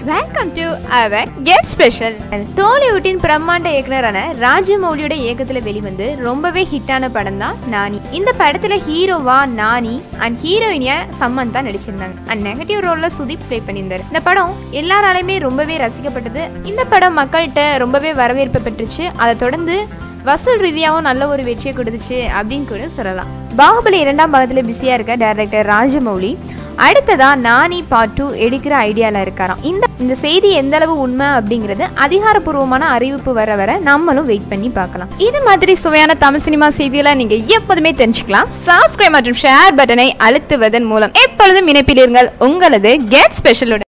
welcome to our get special டோலிவுட்டின் பிரம்மாண்ட இயக்குனரான ராஜமௌலியோட இயக்கத்தில் வெளிவந்து ரொம்பவே ஹிட்டான படம் தான் நானி இந்த படத்துல ஹீரோவா நானி அண்ட் ஹீரோயினியா சம்மந்தா நடிச்சிருந்தாங்க அண்ட் நெகட்டிவ் ரோல்ல சுதீப் ப்ளே பண்ணியிருந்தாரு இந்த படம் எல்லாராலையுமே ரொம்பவே ரசிக்கப்பட்டது இந்த படம் மக்கள்கிட்ட ரொம்பவே வரவேற்பு பெற்றுச்சு அதை தொடர்ந்து வசூல் ரீதியாகவும் நல்ல ஒரு வெற்றியை கொடுத்துச்சு அப்படின்னு கூட சொல்லலாம் பாகுபலி இரண்டாம் பாகத்தில் பிஸியாக இருக்க டைரக்டர் ராஜமௌலி அடுத்ததா நானி பார்ட் டூ எடுக்கிற ஐடியால இருக்காராம் இந்த இந்த செய்தி எந்த அளவு உண்மை அப்படிங்கிறது அதிகாரப்பூர்வமான அறிவிப்பு வர வர நம்மளும் வெயிட் பண்ணி பார்க்கலாம் இது மாதிரி சுவையான தமிழ் சினிமா செய்திகளை நீங்க எப்போதுமே தெரிஞ்சுக்கலாம் சப்ஸ்கிரைப் மற்றும் ஷேர் பட்டனை அழுத்துவதன் மூலம் எப்பொழுதும் இணைப்பில் இருங்கள் உங்களது கெட் ஸ்பெஷலுடன்